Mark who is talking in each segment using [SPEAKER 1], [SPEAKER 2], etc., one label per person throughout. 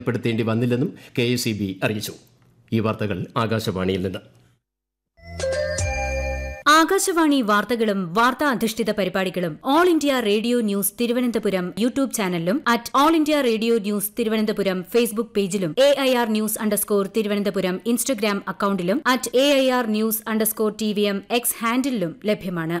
[SPEAKER 1] പ്പെടുത്തേണ്ടി വന്നില്ലെന്നും K S E B അറിയിച്ചു ഈ വാർത്തകൾ ആകാശവാണിയിൽ നിന്ന്
[SPEAKER 2] ആകാശവാണി വാർത്തകളും വാർത്താ അധിഷ്ഠിത പരിപാടികളും All India Radio news Thiruvananthapuram YouTube ചാനലിലും at All India Radio news Thiruvananthapuram Facebook പേജിലും A I R news underscore Thiruvananthapuram Instagram അക്കൌണ്ടിലും at A I R news underscore T V M X ഹാൻഡിലും ലഭ്യമാണ്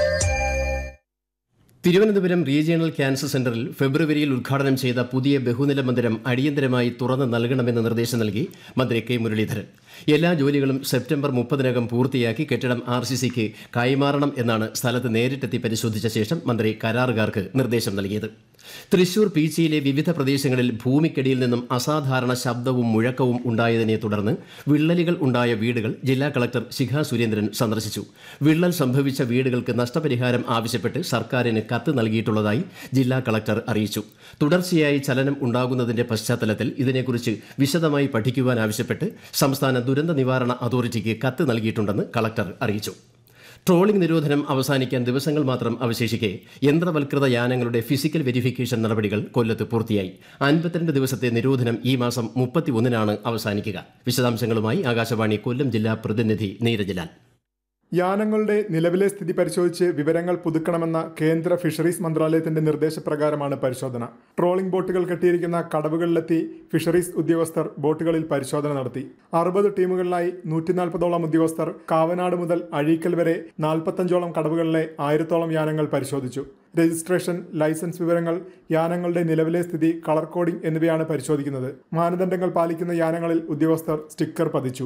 [SPEAKER 1] തിരുവനന്തപുരം റീജിയണൽ ക്യാൻസർ സെന്ററിൽ ഫെബ്രുവരിയിൽ ഉദ്ഘാടനം ചെയ്ത പുതിയ ബഹുനില മന്ദിരം അടിയന്തരമായി തുറന്ന് നൽകണമെന്ന് നിർദ്ദേശം നൽകി മന്ത്രി കെ മുരളീധരൻ എല്ലാ ജോലികളും സെപ്റ്റംബർ മുപ്പതിനകം പൂർത്തിയാക്കി കെട്ടിടം ആർ സി സിക്ക് കൈമാറണം എന്നാണ് സ്ഥലത്ത് നേരിട്ടെത്തി പരിശോധിച്ച ശേഷം മന്ത്രി കരാറുകാർക്ക് നിർദ്ദേശം നൽകിയത് തൃശൂർ പീച്ചിയിലെ വിവിധ പ്രദേശങ്ങളിൽ ഭൂമിക്കടിയിൽ നിന്നും അസാധാരണ ശബ്ദവും മുഴക്കവും ഉണ്ടായതിനെ തുടർന്ന് വിള്ളലുകൾ ഉണ്ടായ വീടുകൾ ജില്ലാ കളക്ടർ ശിഖ സുരേന്ദ്രൻ സന്ദർശിച്ചു വിള്ളൽ സംഭവിച്ച വീടുകൾക്ക് നഷ്ടപരിഹാരം ആവശ്യപ്പെട്ട് സർക്കാരിന് കത്ത് നൽകിയിട്ടുള്ളതായി ജില്ലാ കളക്ടർ അറിയിച്ചു തുടർച്ചയായി ചലനം ഉണ്ടാകുന്നതിന്റെ പശ്ചാത്തലത്തിൽ ഇതിനെക്കുറിച്ച് വിശദമായി പഠിക്കുവാൻ ആവശ്യപ്പെട്ട് സംസ്ഥാന ദുരന്ത നിവാരണ അതോറിറ്റിക്ക് കത്ത് നൽകിയിട്ടുണ്ടെന്ന് കളക്ടർ അറിയിച്ചു ട്രോളിംഗ് നിരോധനം അവസാനിക്കാൻ ദിവസങ്ങൾ മാത്രം അവശേഷിക്കെ യന്ത്രവൽകൃത യാനങ്ങളുടെ ഫിസിക്കൽ വെരിഫിക്കേഷൻ നടപടികൾ കൊല്ലത്ത് പൂർത്തിയായി അൻപത്തിരണ്ട് ദിവസത്തെ നിരോധനം ഈ മാസം മുപ്പത്തിയൊന്നിനാണ് അവസാനിക്കുക വിശദാംശങ്ങളുമായി ആകാശവാണി കൊല്ലം ജില്ലാ പ്രതിനിധി നീരജലാൽ
[SPEAKER 3] യാനങ്ങളുടെ നിലവിലെ സ്ഥിതി പരിശോധിച്ച് വിവരങ്ങൾ പുതുക്കണമെന്ന കേന്ദ്ര ഫിഷറീസ് മന്ത്രാലയത്തിന്റെ നിർദ്ദേശപ്രകാരമാണ് പരിശോധന ട്രോളിംഗ് ബോട്ടുകൾ കെട്ടിയിരിക്കുന്ന കടവുകളിലെത്തി ഫിഷറീസ് ഉദ്യോഗസ്ഥർ ബോട്ടുകളിൽ പരിശോധന നടത്തി അറുപത് ടീമുകളിലായി നൂറ്റി നാൽപ്പതോളം ഉദ്യോഗസ്ഥർ കാവനാട് മുതൽ അഴീക്കൽ വരെ നാൽപ്പത്തഞ്ചോളം കടവുകളിലെ ആയിരത്തോളം യാനങ്ങൾ പരിശോധിച്ചു രജിസ്ട്രേഷൻ ലൈസൻസ് വിവരങ്ങൾ യാനങ്ങളുടെ നിലവിലെ സ്ഥിതി കളർ കോഡിംഗ് എന്നിവയാണ് പരിശോധിക്കുന്നത് മാനദണ്ഡങ്ങൾ പാലിക്കുന്ന യാനങ്ങളിൽ ഉദ്യോഗസ്ഥർ സ്റ്റിക്കർ പതിച്ചു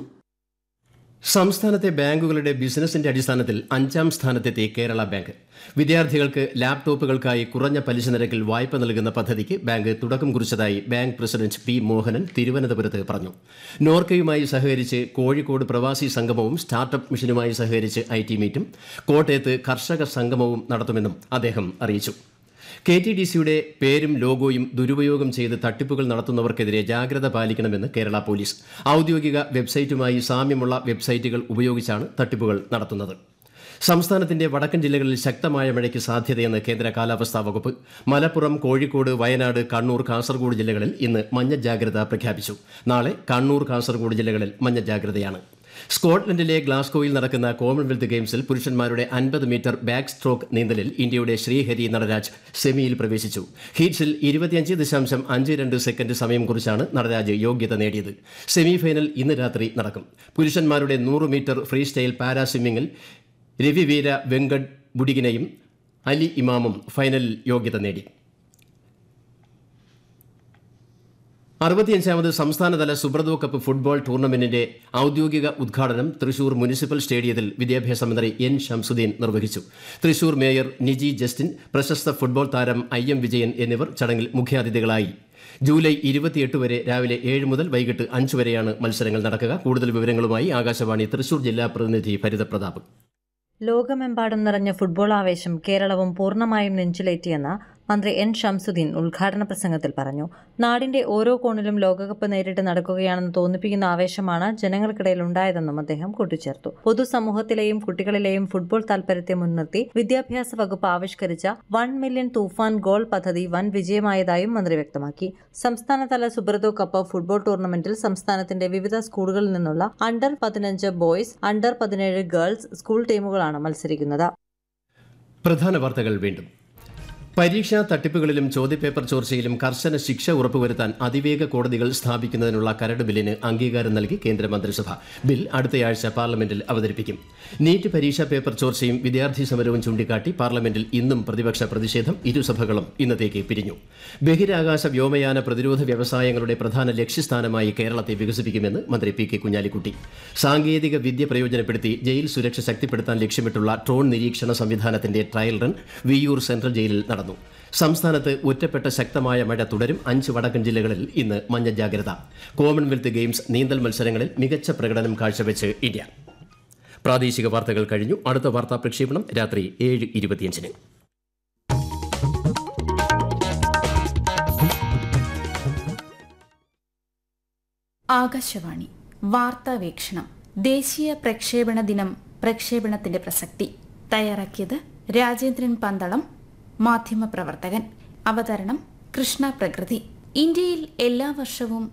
[SPEAKER 1] സംസ്ഥാനത്തെ ബാങ്കുകളുടെ ബിസിനസിന്റെ അടിസ്ഥാനത്തിൽ അഞ്ചാം സ്ഥാനത്തെത്തി കേരള ബാങ്ക് വിദ്യാർത്ഥികൾക്ക് ലാപ്ടോപ്പുകൾക്കായി കുറഞ്ഞ പലിശ നിരക്കിൽ വായ്പ നൽകുന്ന പദ്ധതിക്ക് ബാങ്ക് തുടക്കം കുറിച്ചതായി ബാങ്ക് പ്രസിഡന്റ് പി മോഹനൻ തിരുവനന്തപുരത്ത് പറഞ്ഞു നോർക്കയുമായി സഹകരിച്ച് കോഴിക്കോട് പ്രവാസി സംഗമവും സ്റ്റാർട്ടപ്പ് മിഷനുമായി സഹകരിച്ച് ഐ ടി മീറ്റും കോട്ടയത്ത് കർഷക സംഗമവും നടത്തുമെന്നും അദ്ദേഹം അറിയിച്ചു കെ ടി ഡി സിയുടെ പേരും ലോഗോയും ദുരുപയോഗം ചെയ്ത് തട്ടിപ്പുകൾ നടത്തുന്നവർക്കെതിരെ ജാഗ്രത പാലിക്കണമെന്ന് കേരള പോലീസ് ഔദ്യോഗിക വെബ്സൈറ്റുമായി സാമ്യമുള്ള വെബ്സൈറ്റുകൾ ഉപയോഗിച്ചാണ് തട്ടിപ്പുകൾ നടത്തുന്നത് സംസ്ഥാനത്തിന്റെ വടക്കൻ ജില്ലകളിൽ ശക്തമായ മഴയ്ക്ക് സാധ്യതയെന്ന് കേന്ദ്ര കാലാവസ്ഥാ വകുപ്പ് മലപ്പുറം കോഴിക്കോട് വയനാട് കണ്ണൂർ കാസർഗോഡ് ജില്ലകളിൽ ഇന്ന് മഞ്ഞ ജാഗ്രത പ്രഖ്യാപിച്ചു നാളെ കണ്ണൂർ കാസർഗോഡ് ജില്ലകളിൽ മഞ്ഞ ജാഗ്രതയാണ് സ്കോട്ട്ലൻഡിലെ ഗ്ലാസ്ഗോയിൽ നടക്കുന്ന കോമൺവെൽത്ത് ഗെയിംസിൽ പുരുഷന്മാരുടെ അൻപത് മീറ്റർ ബാക്ക് സ്ട്രോക്ക് നീന്തലിൽ ഇന്ത്യയുടെ ശ്രീഹരി നടരാജ് സെമിയിൽ പ്രവേശിച്ചു ഹീറ്റ്സിൽ ഇരുപത്തിയഞ്ച് ദശാംശം അഞ്ച് രണ്ട് സെക്കൻഡ് സമയം കുറിച്ചാണ് നടരാജ് യോഗ്യത നേടിയത് സെമിഫൈനൽ ഇന്ന് രാത്രി നടക്കും പുരുഷന്മാരുടെ നൂറ് മീറ്റർ ഫ്രീ സ്റ്റൈൽ പാരാ സ്വിമ്മിംഗിൽ രവിവീര വെങ്കട് ബുഡിഗിനെയും അലി ഇമാമും ഫൈനലിൽ യോഗ്യത നേടി അറുപത്തിയഞ്ചാമത് സംസ്ഥാനതല സുബ്രതോ കപ്പ് ഫുട്ബോൾ ടൂർണമെന്റിന്റെ ഔദ്യോഗിക ഉദ്ഘാടനം തൃശൂർ മുനിസിപ്പൽ സ്റ്റേഡിയത്തിൽ വിദ്യാഭ്യാസ മന്ത്രി എൻ ഷംസുദ്ദീൻ നിർവഹിച്ചു തൃശൂർ മേയർ നിജി ജസ്റ്റിൻ പ്രശസ്ത ഫുട്ബോൾ താരം ഐ എം വിജയൻ എന്നിവർ ചടങ്ങിൽ മുഖ്യാതിഥികളായി ജൂലൈ ഇരുപത്തിയെട്ട് വരെ രാവിലെ ഏഴ് മുതൽ വൈകിട്ട് അഞ്ച് വരെയാണ് മത്സരങ്ങൾ നടക്കുക കൂടുതൽ വിവരങ്ങളുമായി ആകാശവാണി തൃശൂർ ജില്ലാ പ്രതിനിധി ഭരിത പ്രതാപ്
[SPEAKER 4] ലോകമെമ്പാടും നിറഞ്ഞ ഫുട്ബോൾ ആവേശം കേരളവും പൂർണ്ണമായും നെഞ്ചിലേറ്റിയെന്ന് മന്ത്രി എൻ ഷംസുദ്ദീൻ ഉദ്ഘാടന പ്രസംഗത്തിൽ പറഞ്ഞു നാടിന്റെ ഓരോ കോണിലും ലോകകപ്പ് നേരിട്ട് നടക്കുകയാണെന്ന് തോന്നിപ്പിക്കുന്ന ആവേശമാണ് ജനങ്ങൾക്കിടയിൽ ഉണ്ടായതെന്നും അദ്ദേഹം കൂട്ടിച്ചേർത്തു പൊതുസമൂഹത്തിലെയും കുട്ടികളിലെയും ഫുട്ബോൾ താൽപര്യത്തെ മുൻനിർത്തി വിദ്യാഭ്യാസ വകുപ്പ് ആവിഷ്കരിച്ച വൺ മില്യൺ തൂഫാൻ ഗോൾ പദ്ധതി വൻ വിജയമായതായും മന്ത്രി വ്യക്തമാക്കി സംസ്ഥാനതല സുബ്രതോ കപ്പ് ഫുട്ബോൾ ടൂർണമെന്റിൽ സംസ്ഥാനത്തിന്റെ വിവിധ സ്കൂളുകളിൽ നിന്നുള്ള അണ്ടർ പതിനഞ്ച് ബോയ്സ് അണ്ടർ പതിനേഴ് ഗേൾസ് സ്കൂൾ ടീമുകളാണ് മത്സരിക്കുന്നത്
[SPEAKER 1] പ്രധാന വാർത്തകൾ വീണ്ടും പരീക്ഷാ തട്ടിപ്പുകളിലും ചോദ്യപേപ്പർ ചോർച്ചയിലും കർശന ശിക്ഷ ഉറപ്പുവരുത്താൻ അതിവേഗ കോടതികൾ സ്ഥാപിക്കുന്നതിനുള്ള കരട് ബില്ലിന് അംഗീകാരം നൽകി കേന്ദ്ര മന്ത്രിസഭ ബിൽ അടുത്തയാഴ്ച പാർലമെന്റിൽ അവതരിപ്പിക്കും നീറ്റ് പരീക്ഷാ പേപ്പർ ചോർച്ചയും വിദ്യാർത്ഥി സമരവും ചൂണ്ടിക്കാട്ടി പാർലമെന്റിൽ ഇന്നും പ്രതിപക്ഷ പ്രതിഷേധം ഇരുസഭകളും ഇന്നത്തേക്ക് പിരിഞ്ഞു ബഹിരാകാശ വ്യോമയാന പ്രതിരോധ വ്യവസായങ്ങളുടെ പ്രധാന ലക്ഷ്യസ്ഥാനമായി കേരളത്തെ വികസിപ്പിക്കുമെന്ന് മന്ത്രി പി കെ കുഞ്ഞാലിക്കുട്ടി സാങ്കേതിക വിദ്യ പ്രയോജനപ്പെടുത്തി ജയിൽ സുരക്ഷ ശക്തിപ്പെടുത്താൻ ലക്ഷ്യമിട്ടുള്ള ഡ്രോൺ നിരീക്ഷണ സംവിധാനത്തിന്റെ ട്രയൽ റൺ വിയ്യൂർ സെൻട്രൽ ജയിലിൽ നടന്നു സംസ്ഥാനത്ത് ഒറ്റപ്പെട്ട ശക്തമായ മഴ തുടരും അഞ്ച് വടക്കൻ ജില്ലകളിൽ ഇന്ന് മഞ്ഞ ജാഗ്രത കോമൺവെൽത്ത് ഗെയിംസ് നീന്തൽ മത്സരങ്ങളിൽ മികച്ച പ്രകടനം കാഴ്ചവെച്ച് ഇന്ത്യ പ്രാദേശിക വാർത്തകൾ കഴിഞ്ഞു അടുത്ത വാർത്താ പ്രക്ഷേപണം രാത്രി ഏഴ് ഇരുപത്തിയഞ്ചിന്
[SPEAKER 5] ആകാശവാണി വാർത്താവീക്ഷണം ദേശീയ പ്രക്ഷേപണ ദിനം പ്രക്ഷേപണത്തിന്റെ പ്രസക്തി തയ്യാറാക്കിയത് രാജേന്ദ്രൻ പന്തളം മാധ്യമപ്രവർത്തകൻ അവതരണം കൃഷ്ണ പ്രകൃതി ഇന്ത്യയിൽ എല്ലാ വർഷവും